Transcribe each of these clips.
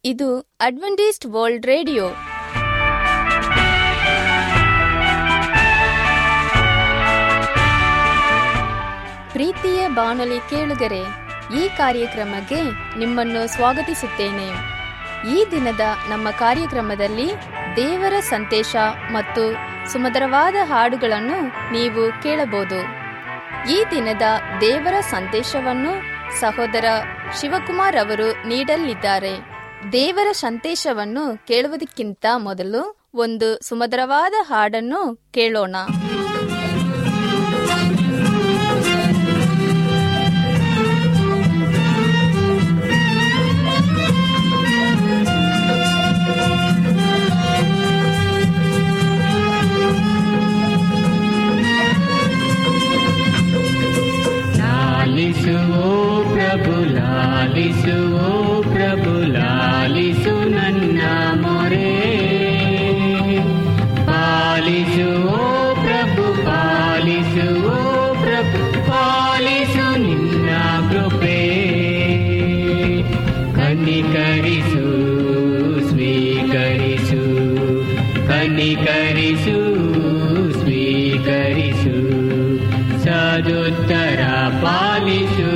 ಇದು Adventist world radio ಪ್ರೀತಿಯ ಬಾನುಲಿ ಕೇಳುಗರೆ ಈ ಕಾರ್ಯಕ್ರಮಕ್ಕೆ ನಿಮ್ಮನ್ನು ಸ್ವಾಗತಿಸುತ್ತೇನೆ ಈ ದಿನದ ನಮ್ಮ ಕಾರ್ಯಕ್ರಮದಲ್ಲಿ ದೇವರ ಸಂದೇಶ ಮತ್ತು ಸುಮಧುರವಾದ ಹಾಡುಗಳನ್ನು ನೀವು ಕೇಳಬಹುದು ಈ ದಿನದ ದೇವರ ಸಂದೇಶವನ್ನು ಸಹೋದರ ಶಿವಕುಮಾರ್ ಅವರು ನೀಡಲಿದ್ದಾರೆ ದೇವರ ಸಂದೇಶವನ್ನು ಕೇಳುವುದಕ್ಕಿಂತ ಮೊದಲು ಒಂದು ಸುಮಧುರವಾದ ಹಾಡನ್ನು ಕೇಳೋಣ ಲಾಲಿಸುವೋ ಪ್ರಭು ಲಾಲಿಸುವೋ ಪ್ರಭು ಲಾಲಿಸು ನನ್ನ ಮೊರೆ ಪಾಲಿಸುವೋ ಪ್ರಭು ಪಾಲಿಸುವೋ ಪ್ರಭು ಪಾಲಿಸು ನಿನ್ನ ಕೃಪೆ ಕನಿಕರಿಸು ಸ್ವೀಕರಿಸು ಕನಿಕರಿಸು ಸ್ವೀಕರಿಸು ಸದುತ್ತರ ಪಾಲಿಸು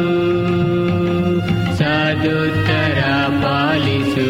ಸದುತ್ತರ ಪಾಲಿಸು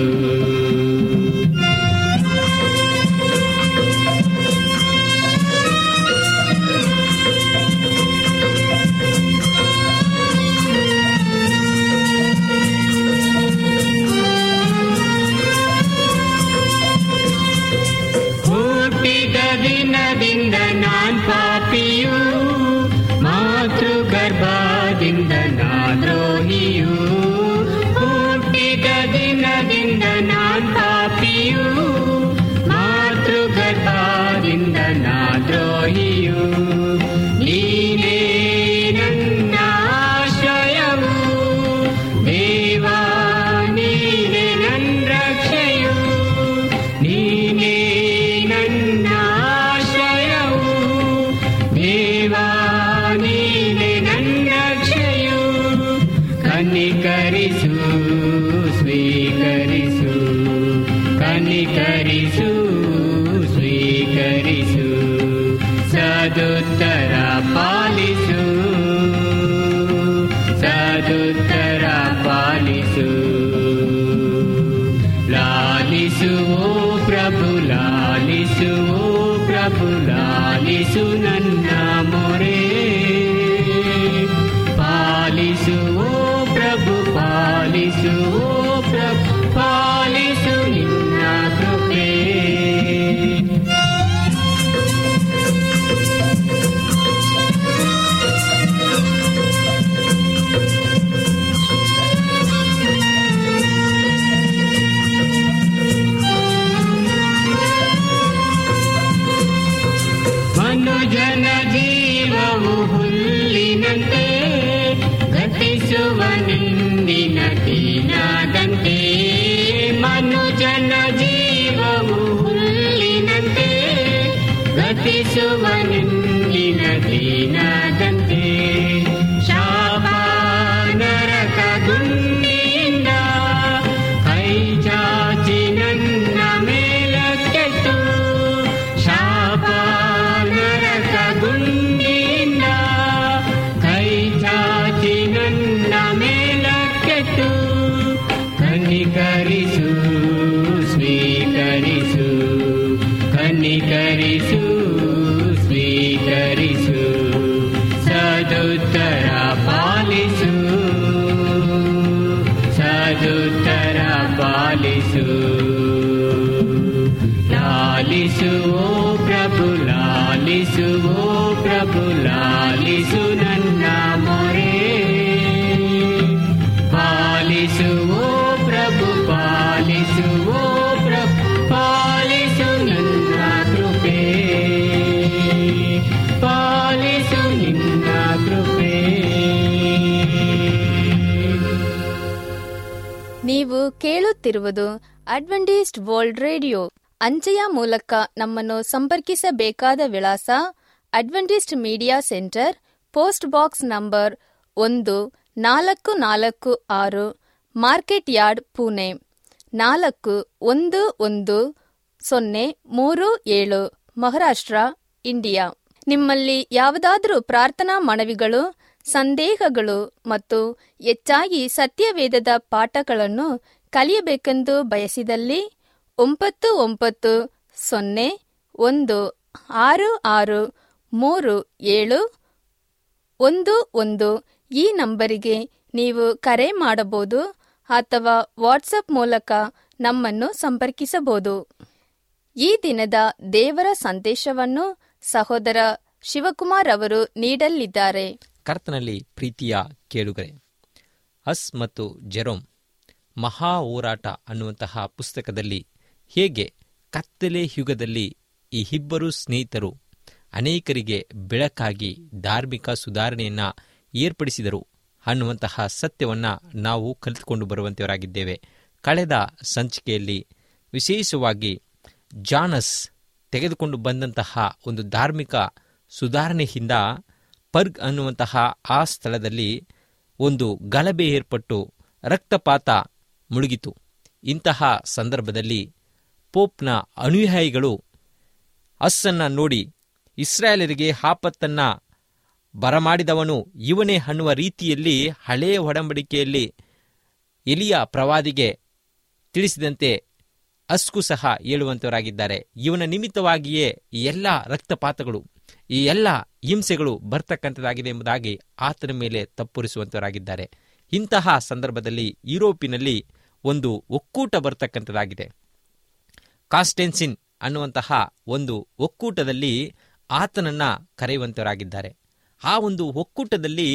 ಹುಟ್ಟಿದ ದಿನದಿಂದ ನಾನ್ ಪಾಪಿಯು ಮಾತೃ ಗರ್ಭದಿಂದ ನಾ ದ್ರೋಹಿಯು ಹುಟ್ಟಿದ ದಿನದಿಂದ ನಾನ್ ಪಾಪಿಯು ಮಾತೃ ಗರ್ಭದಿಂದ ನಾ ದ್ರೋಹಿಯು ನೀನೇ ನನ್ನ ಆಶ್ರಯವು ದೇವಾ ನೀನೇ ನನ್ನ ರಕ್ಷೆಯು ನೀನೇ ನನ್ನ ಆಶ್ರಯವು ದೇವಾ ನೀನೆ ನನ್ನ ರಕ್ಷೆಯು ಕನಿಕರಿಸು ಸ್ವೀಕರಿಸು ಕನಿಕರಿಸು ಸ್ವೀಕರಿಸು ಸದುತ್ತರ ಪಾಲಿಸು ಸದುತ್ತರ ಪಾಲಿಸು ಲಾಲಿಸುವೋ ಪ್ರಭು ಲಾಲಿಸುವೋ ಪ್ರಭು ಲಾಲಿಸು ನನ್ನ ಮೊರೆ ಪಾಲಿಸುವೋ ಪ್ರಭು ಪಾಲಿಸುವೋ ಪ್ರಭು ಪಾಲಿಸು ನಿನ್ನ ಕೃಪೆ ಮನುಜನ ಜೀವವು ಹುಲ್ಲಿನಂತೆ ಗತಿಸುವ ನಿಂದಿನ ದೀನಾದಂತೆ ಮನುಜನ ಜೀವವು ಹುಲ್ಲಿನಂತೆ ಗತಿಸುವ ನಿಂದಿನ ದೀನಾದಂತೆ ಶಾಪ ನರಕ ಗುಂಡಿಯಿಂದ ಕೈ ಚಾಚಿ ನನ್ನ ಮೇಲಕ್ಕೆತ್ತು ಶಾಪ ನರಕ ಗುಂಡಿಯಿಂದ ಕೈ ಚಾಚಿ ನನ್ನ ಮೇಲಕ್ಕೆತ್ತು ಕನಿಕರಿಸು ಸ್ವೀಕರಿಸು ಕನಿಕರಿಸು ಸ್ವೀಕರಿಸು ಸದುತ್ತರ ಪಾಲಿಸು ಸದುತ್ತರ ಪಾಲಿಸು ಲಾಲಿಸುವೋ ಪ್ರಭು ಲಾಲಿಸುವೋ ಪ್ರಭು ಲಾಲಿಸು ನನ್ನ ಮೊರೆ ಪಾಲಿಸುವೋ ಪ್ರಭು ಪಾಲಿಸುವೋ ಪ್ರಭು ಪಾಲಿಸು ನನ್ನ ಕೃಪೆ ಪಾಲಿಸು ನಿನ್ನ ಕೃಪೆ ನೀವು ಕೇಳುತ್ತಿರುವುದು ಅಡ್ವೆಂಟಿಸ್ಟ್ ವರ್ಲ್ಡ್ ರೇಡಿಯೋ ಅಂಚೆಯ ಮೂಲಕ ನಮ್ಮನ್ನು ಸಂಪರ್ಕಿಸಬೇಕಾದ ವಿಳಾಸ Adventist media centre post box number ಒಂದು ನಾಲ್ಕು ನಾಲ್ಕು ಆರು ಮಾರ್ಕೆಟ್ ಯಾರ್ಡ್ ಪುಣೆ ನಾಲ್ಕು ಒಂದು ಒಂದು ಸೊನ್ನೆ ಮೂರು ಏಳು ಮಹಾರಾಷ್ಟ್ರ ಇಂಡಿಯಾ ನಿಮ್ಮಲ್ಲಿ ಯಾವುದಾದರೂ ಪ್ರಾರ್ಥನಾ ಮನವಿಗಳು ಸಂದೇಹಗಳು ಮತ್ತು ಹೆಚ್ಚಾಗಿ ಸತ್ಯವೇದದ ಪಾಠಗಳನ್ನು ಕಲಿಯಬೇಕೆಂದು ಬಯಸಿದಲ್ಲಿ ಒಂಬತ್ತು ಒಂಬತ್ತು ಸೊನ್ನೆ ಒಂದು ಆರು ಆರು ಮೂರು ಏಳು ಒಂದು ಒಂದು ಈ ನಂಬರಿಗೆ ನೀವು ಕರೆ ಮಾಡಬಹುದು ಅಥವಾ ವಾಟ್ಸಪ್ ಮೂಲಕ ನಮ್ಮನ್ನು ಸಂಪರ್ಕಿಸಬಹುದು ಈ ದಿನದ ದೇವರ ಸಂದೇಶವನ್ನು ಸಹೋದರ ಶಿವಕುಮಾರ್ ಅವರು ನೀಡಲಿದ್ದಾರೆ ಕರ್ತನಲ್ಲಿ ಪ್ರೀತಿಯ ಕೇಳುಗರೆ ಅಸ್ ಮತ್ತು ಜೆರೋಮ್ ಮಹಾ ಹೋರಾಟ ಅನ್ನುವಂತಹ ಪುಸ್ತಕದಲ್ಲಿ ಹೇಗೆ ಕತ್ತಲೆ ಯುಗದಲ್ಲಿ ಈ ಇಬ್ಬರು ಸ್ನೇಹಿತರು ಅನೇಕರಿಗೆ ಬೆಳಕಾಗಿ ಧಾರ್ಮಿಕ ಸುಧಾರಣೆಯನ್ನು ಏರ್ಪಡಿಸಿದರು ಅನ್ನುವಂತಹ ಸತ್ಯವನ್ನು ನಾವು ಕಲಿತುಕೊಂಡು ಬರುವಂತೆಯವರಾಗಿದ್ದೇವೆ ಕಳೆದ ಸಂಚಿಕೆಯಲ್ಲಿ ವಿಶೇಷವಾಗಿ ಜಾನಸ್ ತೆಗೆದುಕೊಂಡು ಬಂದಂತಹ ಒಂದು ಧಾರ್ಮಿಕ ಸುಧಾರಣೆಯಿಂದ ಪರ್ಗ್ ಅನ್ನುವಂತಹ ಆ ಸ್ಥಳದಲ್ಲಿ ಒಂದು ಗಲಭೆ ಏರ್ಪಟ್ಟು ರಕ್ತಪಾತ ಮುಳುಗಿತು ಇಂತಹ ಸಂದರ್ಭದಲ್ಲಿ ಪೋಪ್ನ ಅನುಯಾಯಿಗಳು ಅಸ್ಸನ್ನ ನೋಡಿ ಇಸ್ರಾಯೇಲರಿಗೆ ಆಪತ್ತನ್ನ ಬರಮಾಡಿದವನು ಇವನೇ ಅನ್ನುವ ರೀತಿಯಲ್ಲಿ ಹಳೆಯ ಒಡಂಬಡಿಕೆಯಲ್ಲಿ ಎಲಿಯ ಪ್ರವಾದಿಗೆ ತಿಳಿಸಿದಂತೆ ಅಸ್ಕು ಸಹ ಹೇಳುವಂತವರಾಗಿದ್ದಾರೆ ಇವನ ನಿಮಿತ್ತವಾಗಿಯೇ ಈ ಎಲ್ಲ ರಕ್ತಪಾತಗಳು ಈ ಎಲ್ಲ ಹಿಂಸೆಗಳು ಬರ್ತಕ್ಕಂಥದ್ದಾಗಿದೆ ಎಂಬುದಾಗಿ ಆತನ ಮೇಲೆ ತಪ್ಪುರಿಸುವಂತವರಾಗಿದ್ದಾರೆ ಇಂತಹ ಸಂದರ್ಭದಲ್ಲಿ ಯುರೋಪಿನಲ್ಲಿ ಒಂದು ಒಕ್ಕೂಟ ಬರ್ತಕ್ಕಂಥದ್ದಾಗಿದೆ ಕಾನ್ಸ್ಟೆನ್ಸಿನ್ ಅನ್ನುವಂತಹ ಒಂದು ಒಕ್ಕೂಟದಲ್ಲಿ ಆತನನ್ನ ಕರೆಯುವಂತವರಾಗಿದ್ದಾರೆ ಆ ಒಂದು ಒಕ್ಕೂಟದಲ್ಲಿ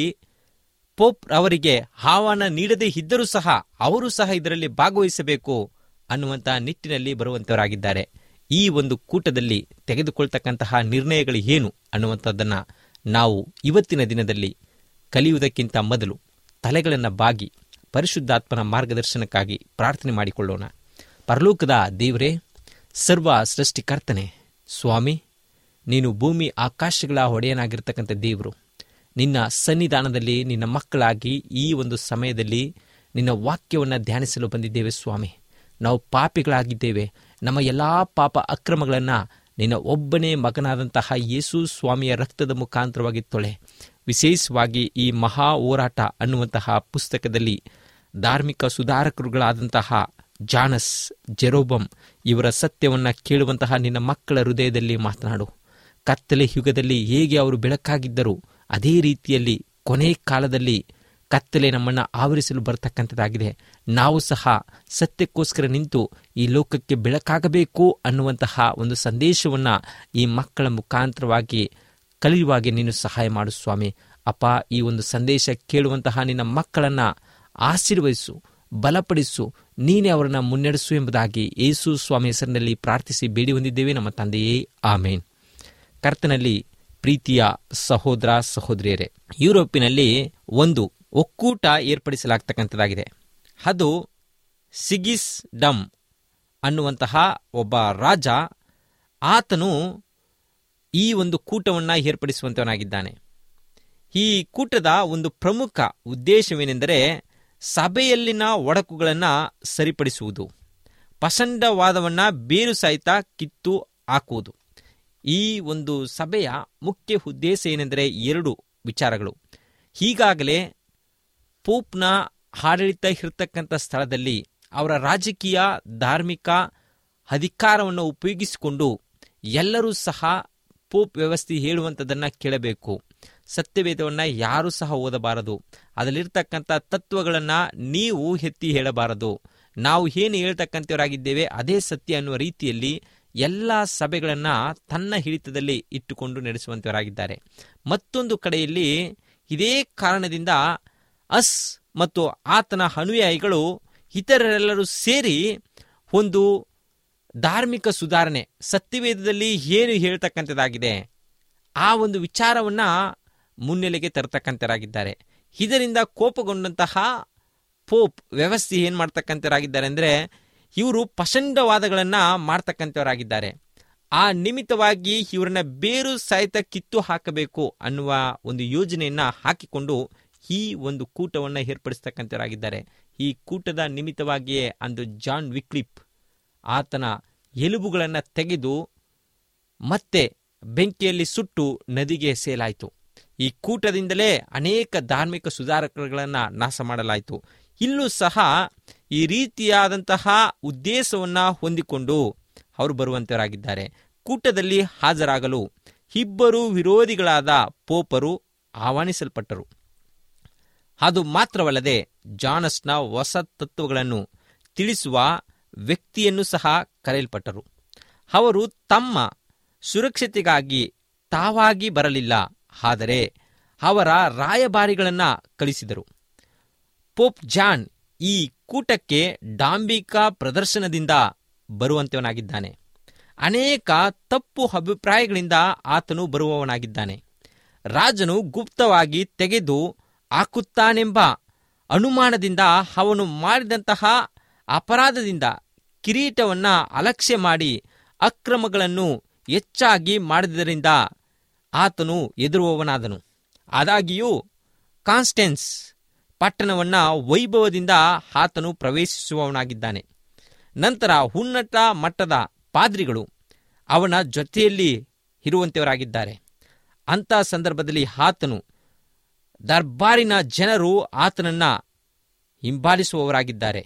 ಪೋಪ್ ಅವರಿಗೆ ಆಹ್ವಾನ ನೀಡದೇ ಇದ್ದರೂ ಸಹ ಅವರು ಸಹ ಇದರಲ್ಲಿ ಭಾಗವಹಿಸಬೇಕು ಅನ್ನುವಂತಹ ನಿಟ್ಟಿನಲ್ಲಿ ಬರುವಂತವರಾಗಿದ್ದಾರೆ ಈ ಒಂದು ಕೂಟದಲ್ಲಿ ತೆಗೆದುಕೊಳ್ತಕ್ಕಂತಹ ನಿರ್ಣಯಗಳು ಏನು ಅನ್ನುವಂಥದ್ದನ್ನು ನಾವು ಇವತ್ತಿನ ದಿನದಲ್ಲಿ ಕಲಿಯುವುದಕ್ಕಿಂತ ಮೊದಲು ತಲೆಗಳನ್ನು ಬಾಗಿ ಪರಿಶುದ್ಧಾತ್ಮನ ಮಾರ್ಗದರ್ಶನಕ್ಕಾಗಿ ಪ್ರಾರ್ಥನೆ ಮಾಡಿಕೊಳ್ಳೋಣ ಪರಲೋಕದ ದೇವರೇ ಸರ್ವ ಸೃಷ್ಟಿಕರ್ತನೆ ಸ್ವಾಮಿ ನೀನು ಭೂಮಿ ಆಕಾಶಗಳ ಒಡೆಯನಾಗಿರ್ತಕ್ಕಂಥ ದೇವರು ನಿನ್ನ ಸನ್ನಿಧಾನದಲ್ಲಿ ನಿನ್ನ ಮಕ್ಕಳಾಗಿ ಈ ಒಂದು ಸಮಯದಲ್ಲಿ ನಿನ್ನ ವಾಕ್ಯವನ್ನು ಧ್ಯಾನಿಸಲು ಬಂದಿದ್ದೇವೆ ಸ್ವಾಮಿ ನಾವು ಪಾಪಿಗಳಾಗಿದ್ದೇವೆ ನಮ್ಮ ಎಲ್ಲ ಪಾಪ ಅಕ್ರಮಗಳನ್ನು ನಿನ್ನ ಒಬ್ಬನೇ ಮಗನಾದಂತಹ ಯೇಸು ಸ್ವಾಮಿಯ ರಕ್ತದ ಮುಖಾಂತರವಾಗಿ ತೊಳೆ ವಿಶೇಷವಾಗಿ ಈ ಮಹಾ ಹೋರಾಟ ಅನ್ನುವಂತಹ ಪುಸ್ತಕದಲ್ಲಿ ಧಾರ್ಮಿಕ ಸುಧಾರಕರುಗಳಾದಂತಹ ಜಾನಸ್ ಜೆರೋಬಮ್ ಇವರ ಸತ್ಯವನ್ನು ಕೇಳುವಂತಹ ನಿನ್ನ ಮಕ್ಕಳ ಹೃದಯದಲ್ಲಿ ಮಾತನಾಡು ಕತ್ತಲೆ ಯುಗದಲ್ಲಿ ಹೇಗೆ ಅವರು ಬೆಳಕಾಗಿದ್ದರು ಅದೇ ರೀತಿಯಲ್ಲಿ ಕೊನೆ ಕಾಲದಲ್ಲಿ ಕತ್ತಲೆ ನಮ್ಮನ್ನು ಆವರಿಸಲು ಬರತಕ್ಕಂಥದ್ದಾಗಿದೆ ನಾವು ಸಹ ಸತ್ಯಕ್ಕೋಸ್ಕರ ನಿಂತು ಈ ಲೋಕಕ್ಕೆ ಬೆಳಕಾಗಬೇಕು ಅನ್ನುವಂತಹ ಒಂದು ಸಂದೇಶವನ್ನು ಈ ಮಕ್ಕಳ ಮುಖಾಂತರವಾಗಿ ಕಲಿಯುವಾಗೆ ನೀನು ಸಹಾಯ ಮಾಡು ಸ್ವಾಮಿ ಅಪ್ಪ ಈ ಒಂದು ಸಂದೇಶ ಕೇಳುವಂತಹ ನಿನ್ನ ಮಕ್ಕಳನ್ನು ಆಶೀರ್ವದಿಸು ಬಲಪಡಿಸು ನೀನೇ ಅವರನ್ನು ಮುನ್ನಡೆಸು ಎಂಬುದಾಗಿ ಯೇಸು ಸ್ವಾಮಿ ಹೆಸರಿನಲ್ಲಿ ಪ್ರಾರ್ಥಿಸಿ ಬೇಡಿ ಹೊಂದಿದ್ದೇವೆ ನಮ್ಮ ತಂದೆಯೇ ಆಮೇನ್ ಕರ್ತನಲ್ಲಿ ಪ್ರೀತಿಯ ಸಹೋದರ ಸಹೋದರಿಯರೇ ಯುರೋಪಿನಲ್ಲಿ ಒಂದು ಒಕ್ಕೂಟ ಏರ್ಪಡಿಸಲಾಗ್ತಕ್ಕಂಥದ್ದಾಗಿದೆ ಅದು ಸಿಗಿಸ್ ಡಮ್ ಅನ್ನುವಂತಹ ಒಬ್ಬ ರಾಜ ಆತನು ಈ ಒಂದು ಕೂಟವನ್ನು ಏರ್ಪಡಿಸುವಂತವನಾಗಿದ್ದಾನೆ ಈ ಕೂಟದ ಒಂದು ಪ್ರಮುಖ ಉದ್ದೇಶವೇನೆಂದರೆ ಸಭೆಯಲ್ಲಿನ ಒಡಕುಗಳನ್ನು ಸರಿಪಡಿಸುವುದು ಪಸಂಡವಾದವನ್ನು ಬೇರು ಸಹಿತ ಕಿತ್ತು ಹಾಕುವುದು ಈ ಒಂದು ಸಭೆಯ ಮುಖ್ಯ ಉದ್ದೇಶ ಏನೆಂದರೆ ಎರಡು ವಿಚಾರಗಳು ಈಗಾಗಲೇ ಪೋಪ್ನ ಆಡಳಿತ ಇರತಕ್ಕಂಥ ಸ್ಥಳದಲ್ಲಿ ಅವರ ರಾಜಕೀಯ ಧಾರ್ಮಿಕ ಅಧಿಕಾರವನ್ನು ಉಪಯೋಗಿಸಿಕೊಂಡು ಎಲ್ಲರೂ ಸಹ ಪೋಪ್ ವ್ಯವಸ್ಥೆ ಹೇಳುವಂಥದ್ದನ್ನು ಕೇಳಬೇಕು ಸತ್ಯವೇದವನ್ನು ಯಾರೂ ಸಹ ಓದಬಾರದು ಅದರಲ್ಲಿರ್ತಕ್ಕಂಥ ತತ್ವಗಳನ್ನು ನೀವು ಎತ್ತಿ ಹೇಳಬಾರದು ನಾವು ಏನು ಹೇಳ್ತಕ್ಕಂಥವರಾಗಿದ್ದೇವೆ ಅದೇ ಸತ್ಯ ಅನ್ನುವ ರೀತಿಯಲ್ಲಿ ಎಲ್ಲ ಸಭೆಗಳನ್ನು ತನ್ನ ಹಿಡಿತದಲ್ಲಿ ಇಟ್ಟುಕೊಂಡು ನಡೆಸುವಂತವರಾಗಿದ್ದಾರೆ ಮತ್ತೊಂದು ಕಡೆಯಲ್ಲಿ ಇದೇ ಕಾರಣದಿಂದ ಅಸ್ ಮತ್ತು ಆತನ ಅನುಯಾಯಿಗಳು ಇತರರೆಲ್ಲರೂ ಸೇರಿ ಒಂದು ಧಾರ್ಮಿಕ ಸುಧಾರಣೆ ಸತ್ಯವೇದದಲ್ಲಿ ಏನು ಹೇಳ್ತಕ್ಕಂಥದ್ದಾಗಿದೆ ಆ ಒಂದು ವಿಚಾರವನ್ನ ಮುನ್ನೆಲೆಗೆ ತರತಕ್ಕಂಥರಾಗಿದ್ದಾರೆ ಇದರಿಂದ ಕೋಪಗೊಂಡಂತಹ ಪೋಪ್ ವ್ಯವಸ್ಥೆ ಏನು ಮಾಡ್ತಕ್ಕಂಥರಾಗಿದ್ದಾರೆ ಅಂದರೆ ಇವರು ಪಸಂಡವಾದಗಳನ್ನು ಮಾಡ್ತಕ್ಕಂಥವರಾಗಿದ್ದಾರೆ ಆ ನಿಮಿತ್ತವಾಗಿ ಇವರನ್ನ ಬೇರು ಸಹಿತ ಕಿತ್ತು ಹಾಕಬೇಕು ಅನ್ನುವ ಒಂದು ಯೋಜನೆಯನ್ನ ಹಾಕಿಕೊಂಡು ಈ ಒಂದು ಕೂಟವನ್ನು ಏರ್ಪಡಿಸ್ತಕ್ಕಂಥವರಾಗಿದ್ದಾರೆ ಈ ಕೂಟದ ನಿಮಿತ್ತವಾಗಿಯೇ ಅಂದು ಜಾನ್ ವಿಕ್ಲಿಪ್ ಆತನ ಎಲುಬುಗಳನ್ನು ತೆಗೆದು ಮತ್ತೆ ಬೆಂಕಿಯಲ್ಲಿ ಸುಟ್ಟು ನದಿಗೆ ಸೇಲಾಯಿತು ಈ ಕೂಟದಿಂದಲೇ ಅನೇಕ ಧಾರ್ಮಿಕ ಸುಧಾರಕಗಳನ್ನು ನಾಶ ಮಾಡಲಾಯಿತು ಇಲ್ಲೂ ಸಹ ಈ ರೀತಿಯಾದಂತಹ ಉದ್ದೇಶವನ್ನು ಹೊಂದಿಕೊಂಡು ಅವರು ಬರುವಂತವರಾಗಿದ್ದಾರೆ ಕೂಟದಲ್ಲಿ ಹಾಜರಾಗಲು ಇಬ್ಬರು ವಿರೋಧಿಗಳಾದ ಪೋಪರು ಆಹ್ವಾನಿಸಲ್ಪಟ್ಟರು ಅದು ಮಾತ್ರವಲ್ಲದೆ ಜಾನಸ್ನ ಹೊಸ ತತ್ವಗಳನ್ನು ತಿಳಿಸುವ ವ್ಯಕ್ತಿಯನ್ನು ಸಹ ಕರೆಯಲ್ಪಟ್ಟರು ಅವರು ತಮ್ಮ ಸುರಕ್ಷತೆಗಾಗಿ ತಾವಾಗಿ ಬರಲಿಲ್ಲ ಆದರೆ ಅವರ ರಾಯಭಾರಿಗಳನ್ನು ಕಳಿಸಿದರು ಪೋಪ್ ಜಾನ್ ಈ ಕೂಟಕ್ಕೆ ಡಾಂಬಿಕ ಪ್ರದರ್ಶನದಿಂದ ಬರುವಂತವನಾಗಿದ್ದಾನೆ ಅನೇಕ ತಪ್ಪು ಅಭಿಪ್ರಾಯಗಳಿಂದ ಆತನು ಬರುವವನಾಗಿದ್ದಾನೆ ರಾಜನು ಗುಪ್ತವಾಗಿ ತೆಗೆದು ಹಾಕುತ್ತಾನೆಂಬ ಅನುಮಾನದಿಂದ ಅವನು ಮಾಡಿದಂತಹ ಅಪರಾಧದಿಂದ ಕಿರೀಟವನ್ನ ಅಲಕ್ಷ್ಯ ಮಾಡಿ ಅಕ್ರಮಗಳನ್ನು ಹೆಚ್ಚಾಗಿ ಮಾಡಿದ್ದರಿಂದ ಆತನು ಎದುರುವವನಾದನು ಆದಾಗಿಯೂ ಕಾನ್ಸ್ಟೆನ್ಸ್ ಪಟ್ಟಣವನ್ನ ವೈಭವದಿಂದ ಆತನು ಪ್ರವೇಶಿಸುವವನಾಗಿದ್ದಾನೆ ನಂತರ ಉನ್ನತ ಮಟ್ಟದ ಪಾದ್ರಿಗಳು ಅವನ ಜೊತೆಯಲ್ಲಿ ಇರುವಂತೆಯವರಾಗಿದ್ದಾರೆ ಅಂಥ ಸಂದರ್ಭದಲ್ಲಿ ಆತನು ದರ್ಬಾರಿನ ಜನರು ಆತನನ್ನ ಹಿಂಬಾಲಿಸುವವರಾಗಿದ್ದಾರೆ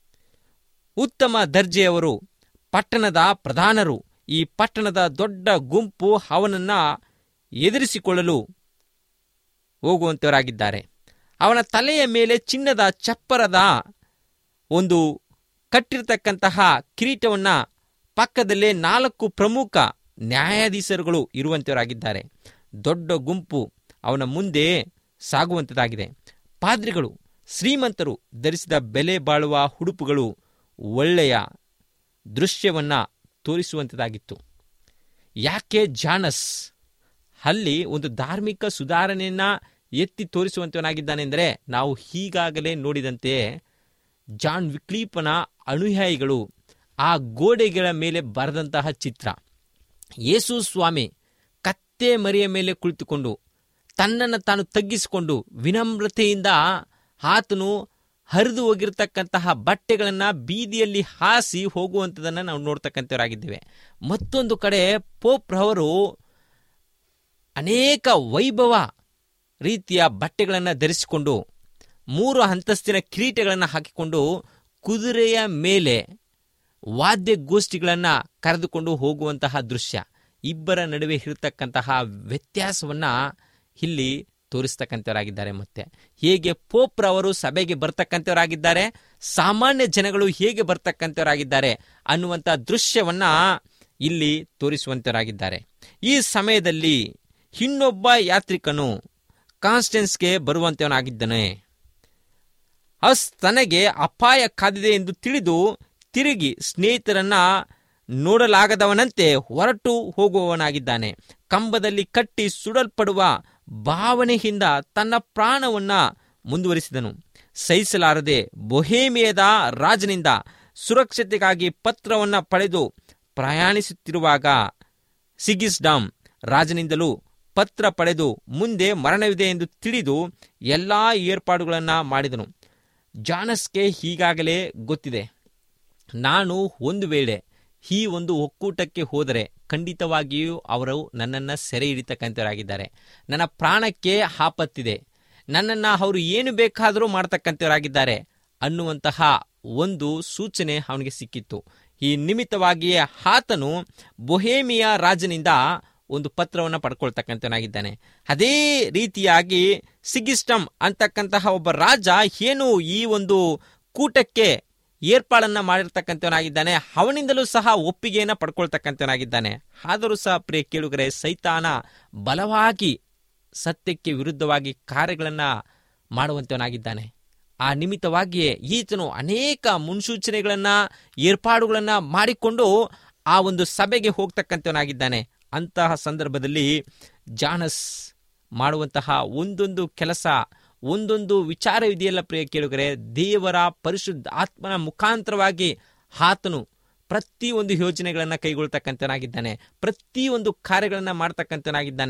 ಉತ್ತಮ ದರ್ಜೆಯವರು ಪಟ್ಟಣದ ಪ್ರಧಾನರು ಈ ಪಟ್ಟಣದ ದೊಡ್ಡ ಗುಂಪು ಅವನನ್ನ ಎದುರಿಸಿಕೊಳ್ಳಲು ಹೋಗುವಂತವರಾಗಿದ್ದಾರೆ ಅವನ ತಲೆಯ ಮೇಲೆ ಚಿನ್ನದ ಚಪ್ಪರದ ಒಂದು ಕಟ್ಟಿರ್ತಕ್ಕಂತಹ ಕಿರೀಟವನ್ನ ಪಕ್ಕದಲ್ಲೇ ನಾಲ್ಕು ಪ್ರಮುಖ ನ್ಯಾಯಾಧೀಶರುಗಳು ಇರುವಂತವರಾಗಿದ್ದಾರೆ ದೊಡ್ಡ ಗುಂಪು ಅವನ ಮುಂದೆ ಸಾಗುವಂಥದ್ದಾಗಿದೆ ಪಾದ್ರಿಗಳು ಶ್ರೀಮಂತರು ಧರಿಸಿದ ಬೆಲೆ ಬಾಳುವ ಉಡುಪುಗಳು ಒಳ್ಳೆಯ ದೃಶ್ಯವನ್ನ ತೋರಿಸುವಂಥದ್ದಾಗಿತ್ತು ಯಾಕೆ ಜಾನಸ್ ಅಲ್ಲಿ ಒಂದು ಧಾರ್ಮಿಕ ಸುಧಾರಣೆಯನ್ನ ಎತ್ತಿ ತೋರಿಸುವಂತವನಾಗಿದ್ದಾನೆಂದರೆ ನಾವು ಈಗಾಗಲೇ ನೋಡಿದಂತೆ ಜಾನ್ ವಿಕ್ಲೀಪನ ಅನುಯಾಯಿಗಳು ಆ ಗೋಡೆಗಳ ಮೇಲೆ ಬರೆದಂತಹ ಚಿತ್ರ ಯೇಸು ಸ್ವಾಮಿ ಕತ್ತೆ ಮರಿಯ ಮೇಲೆ ಕುಳಿತುಕೊಂಡು ತನ್ನನ್ನು ತಾನು ತಗ್ಗಿಸಿಕೊಂಡು ವಿನಮ್ರತೆಯಿಂದ ಆತನು ಹರಿದು ಹೋಗಿರ್ತಕ್ಕಂತಹ ಬಟ್ಟೆಗಳನ್ನು ಬೀದಿಯಲ್ಲಿ ಹಾಸಿ ಹೋಗುವಂಥದ್ದನ್ನು ನಾವು ನೋಡ್ತಕ್ಕಂಥವರಾಗಿದ್ದೇವೆ ಮತ್ತೊಂದು ಕಡೆ ಪೋಪ್ರವರು ಅನೇಕ ವೈಭವ ರೀತಿಯ ಬಟ್ಟೆಗಳನ್ನು ಧರಿಸಿಕೊಂಡು ಮೂರು ಅಂತಸ್ತಿನ ಕಿರೀಟಗಳನ್ನು ಹಾಕಿಕೊಂಡು ಕುದುರೆಯ ಮೇಲೆ ವಾದ್ಯಗೋಷ್ಠಿಗಳನ್ನು ಕರೆದುಕೊಂಡು ಹೋಗುವಂತಹ ದೃಶ್ಯ ಇಬ್ಬರ ನಡುವೆ ಇರತಕ್ಕಂತಹ ವ್ಯತ್ಯಾಸವನ್ನ ಇಲ್ಲಿ ತೋರಿಸ್ತಕ್ಕಂಥವರಾಗಿದ್ದಾರೆ ಮತ್ತೆ ಹೇಗೆ ಪೋಪ್ರವರು ಸಭೆಗೆ ಬರ್ತಕ್ಕಂಥವರಾಗಿದ್ದಾರೆ ಸಾಮಾನ್ಯ ಜನಗಳು ಹೇಗೆ ಬರ್ತಕ್ಕಂಥವರಾಗಿದ್ದಾರೆ ಅನ್ನುವಂಥ ದೃಶ್ಯವನ್ನ ಇಲ್ಲಿ ತೋರಿಸುವಂತವರಾಗಿದ್ದಾರೆ ಈ ಸಮಯದಲ್ಲಿ ಇನ್ನೊಬ್ಬ ಯಾತ್ರಿಕನು ಕಾನ್ಸ್ಟೆನ್ಸ್ಗೆ ಬರುವಂತವನಾಗಿದ್ದಾನೆ ಅಸ್ ತನಗೆ ಅಪಾಯ ಕಾದಿದೆ ಎಂದು ತಿಳಿದು ತಿರುಗಿ ಸ್ನೇಹಿತರನ್ನ ನೋಡಲಾಗದವನಂತೆ ಹೊರಟು ಹೋಗುವವನಾಗಿದ್ದಾನೆ ಕಂಬದಲ್ಲಿ ಕಟ್ಟಿ ಸುಡಲ್ಪಡುವ ಭಾವನೆಯಿಂದ ತನ್ನ ಪ್ರಾಣವನ್ನ ಮುಂದುವರಿಸಿದನು ಸಹಿಸಲಾರದೆ ಬೊಹೇಮಿಯದ ರಾಜನಿಂದ ಸುರಕ್ಷತೆಗಾಗಿ ಪತ್ರವನ್ನ ಪಡೆದು ಪ್ರಯಾಣಿಸುತ್ತಿರುವಾಗ ಸಿಗಿಸ್ಡಾಮ್ ರಾಜನಿಂದಲೂ ಪತ್ರ ಪಡೆದು ಮುಂದೆ ಮರಣವಿದೆ ಎಂದು ತಿಳಿದು ಎಲ್ಲಾ ಏರ್ಪಾಡುಗಳನ್ನ ಮಾಡಿದನು ಜಾನಸ್ಗೆ ಈಗಾಗಲೇ ಗೊತ್ತಿದೆ ನಾನು ಒಂದು ವೇಳೆ ಈ ಒಂದು ಒಕ್ಕೂಟಕ್ಕೆ ಹೋದರೆ ಖಂಡಿತವಾಗಿಯೂ ಅವರು ನನ್ನನ್ನು ಸೆರೆ ಹಿಡಿತಕ್ಕಂಥವರಾಗಿದ್ದಾರೆ ನನ್ನ ಪ್ರಾಣಕ್ಕೆ ಆಪತ್ತಿದೆ ನನ್ನನ್ನು ಅವರು ಏನು ಬೇಕಾದರೂ ಮಾಡ್ತಕ್ಕಂಥವರಾಗಿದ್ದಾರೆ ಅನ್ನುವಂತಹ ಒಂದು ಸೂಚನೆ ಅವನಿಗೆ ಸಿಕ್ಕಿತ್ತು ಈ ನಿಮಿತ್ತವಾಗಿಯೇ ಆತನು ಬೊಹೇಮಿಯಾ ರಾಜನಿಂದ ಒಂದು ಪತ್ರವನ್ನು ಪಡ್ಕೊಳ್ತಕ್ಕಂಥವನಾಗಿದ್ದಾನೆ ಅದೇ ರೀತಿಯಾಗಿ ಸಿಗಿಸ್ಟಮ್ ಅಂತಕ್ಕಂತಹ ಒಬ್ಬ ರಾಜ ಏನು ಈ ಒಂದು ಕೂಟಕ್ಕೆ ಏರ್ಪಾಡನ್ನ ಮಾಡಿರ್ತಕ್ಕಂಥವನಾಗಿದ್ದಾನೆ ಅವನಿಂದಲೂ ಸಹ ಒಪ್ಪಿಗೆಯನ್ನ ಪಡ್ಕೊಳ್ತಕ್ಕಂಥವನಾಗಿದ್ದಾನೆ ಆದರೂ ಸಹ ಪ್ರಿಯ ಕೇಳುಗರೆ ಸೈತಾನ ಬಲವಾಗಿ ಸತ್ಯಕ್ಕೆ ವಿರುದ್ಧವಾಗಿ ಕಾರ್ಯಗಳನ್ನ ಮಾಡುವಂತವನಾಗಿದ್ದಾನೆ ಆ ನಿಮಿತ್ತವಾಗಿಯೇ ಈತನು ಅನೇಕ ಮುನ್ಸೂಚನೆಗಳನ್ನ ಏರ್ಪಾಡುಗಳನ್ನ ಮಾಡಿಕೊಂಡು ಆ ಒಂದು ಸಭೆಗೆ ಹೋಗ್ತಕ್ಕಂಥವನಾಗಿದ್ದಾನೆ ಅಂತಹ ಸಂದರ್ಭದಲ್ಲಿ ಜಾನಸ್ ಮಾಡುವಂತಹ ಒಂದೊಂದು ಕೆಲಸ ಒಂದೊಂದು ವಿಚಾರವಿದೆಯಲ್ಲ ಪ್ರಿಯ ಕೇಳುಗರೆ ದೇವರ ಪರಿಶುದ್ಧ ಆತ್ಮನ ಮುಖಾಂತರವಾಗಿ ಆತನು ಪ್ರತಿ ಒಂದು ಯೋಜನೆಗಳನ್ನು ಕೈಗೊಳ್ತಕ್ಕಂಥನಾಗಿದ್ದಾನೆ ಪ್ರತಿ ಒಂದು ಕಾರ್ಯಗಳನ್ನು ಮಾಡ್ತಕ್ಕಂಥನಾಗಿದ್ದಾನೆ